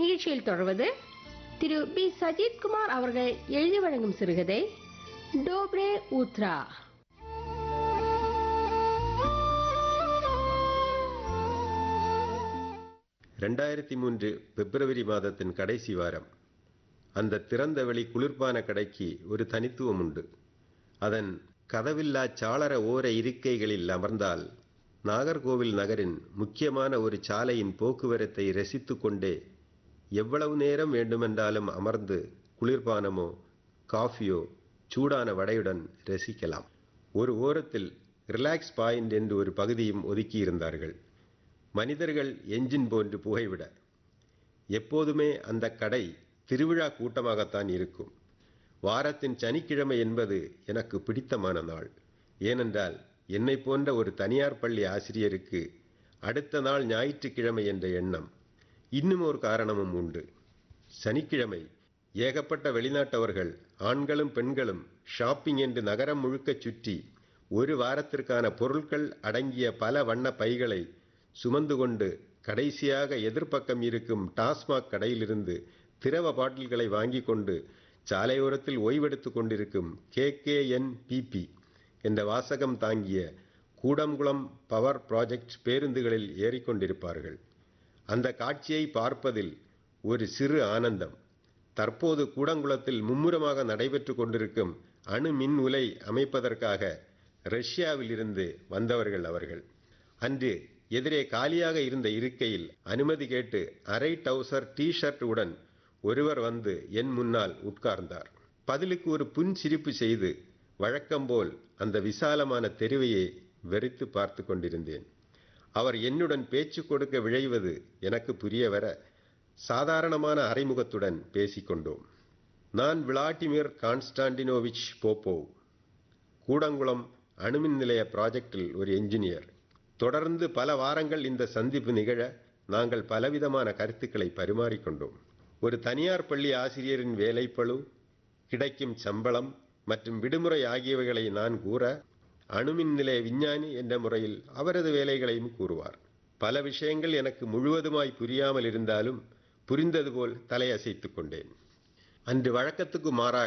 நிகழ்ச்சியில் தொடர்வது திரு பி சஜித் குமார் அவர்கள் எழுதி வழங்கும் சிறுகதை டோப்ரே ஊத்ரா ரெண்டாயிரத்தி மூன்று பிப்ரவரி மாதத்தின் கடைசி வாரம் அந்த திறந்த வெளி குளிர்பான கடைக்கு ஒரு தனித்துவம் உண்டு அதன் கதவில்லா சாளர ஓர இருக்கைகளில் அமர்ந்தால் நாகர்கோவில் நகரின் முக்கியமான ஒரு சாலையின் போக்குவரத்தை ரசித்துக் கொண்டே எவ்வளவு நேரம் வேண்டுமென்றாலும் அமர்ந்து குளிர்பானமோ காஃபியோ சூடான வடையுடன் ரசிக்கலாம் ஒரு ஓரத்தில் ரிலாக்ஸ் பாயிண்ட் என்று ஒரு பகுதியும் ஒதுக்கியிருந்தார்கள் மனிதர்கள் என்ஜின் போன்று புகைவிட எப்போதுமே அந்த கடை திருவிழா கூட்டமாகத்தான் இருக்கும் வாரத்தின் சனிக்கிழமை என்பது எனக்கு பிடித்தமான நாள் ஏனென்றால் என்னை போன்ற ஒரு தனியார் பள்ளி ஆசிரியருக்கு அடுத்த நாள் ஞாயிற்றுக்கிழமை என்ற எண்ணம் இன்னும் ஒரு காரணமும் உண்டு சனிக்கிழமை ஏகப்பட்ட வெளிநாட்டவர்கள் ஆண்களும் பெண்களும் ஷாப்பிங் என்று நகரம் முழுக்கச் சுற்றி ஒரு வாரத்திற்கான பொருட்கள் அடங்கிய பல வண்ண பைகளை சுமந்து கொண்டு கடைசியாக எதிர்ப்பக்கம் இருக்கும் டாஸ்மாக் கடையிலிருந்து திரவ பாட்டில்களை வாங்கி கொண்டு சாலையோரத்தில் ஓய்வெடுத்துக் கொண்டிருக்கும் கே கே என் பிபி என்ற வாசகம் தாங்கிய கூடங்குளம் பவர் ப்ராஜெக்ட் பேருந்துகளில் ஏறிக்கொண்டிருப்பார்கள் அந்த காட்சியை பார்ப்பதில் ஒரு சிறு ஆனந்தம் தற்போது கூடங்குளத்தில் மும்முரமாக நடைபெற்று கொண்டிருக்கும் அணு மின் உலை அமைப்பதற்காக ரஷ்யாவிலிருந்து வந்தவர்கள் அவர்கள் அன்று எதிரே காலியாக இருந்த இருக்கையில் அனுமதி கேட்டு அரை டவுசர் டி ஷர்ட் உடன் ஒருவர் வந்து என் முன்னால் உட்கார்ந்தார் பதிலுக்கு ஒரு புன் சிரிப்பு செய்து வழக்கம்போல் அந்த விசாலமான தெருவையே வெறித்து பார்த்து கொண்டிருந்தேன் அவர் என்னுடன் பேச்சு கொடுக்க விழைவது எனக்கு புரிய வர சாதாரணமான அறைமுகத்துடன் பேசிக்கொண்டோம் நான் விளாடிமிர் கான்ஸ்டான்டினோவிச் போப்போவ் கூடங்குளம் அணுமின் நிலைய ப்ராஜெக்டில் ஒரு என்ஜினியர் தொடர்ந்து பல வாரங்கள் இந்த சந்திப்பு நிகழ நாங்கள் பலவிதமான கருத்துக்களை பரிமாறிக்கொண்டோம் ஒரு தனியார் பள்ளி ஆசிரியரின் வேலைப்பளு கிடைக்கும் சம்பளம் மற்றும் விடுமுறை ஆகியவைகளை நான் கூற அணுமின் நிலைய விஞ்ஞானி என்ற முறையில் அவரது வேலைகளையும் கூறுவார் பல விஷயங்கள் எனக்கு முழுவதுமாய் புரியாமல் இருந்தாலும் புரிந்தது போல் தலையசைத்துக் கொண்டேன் அன்று வழக்கத்துக்கு மாறாக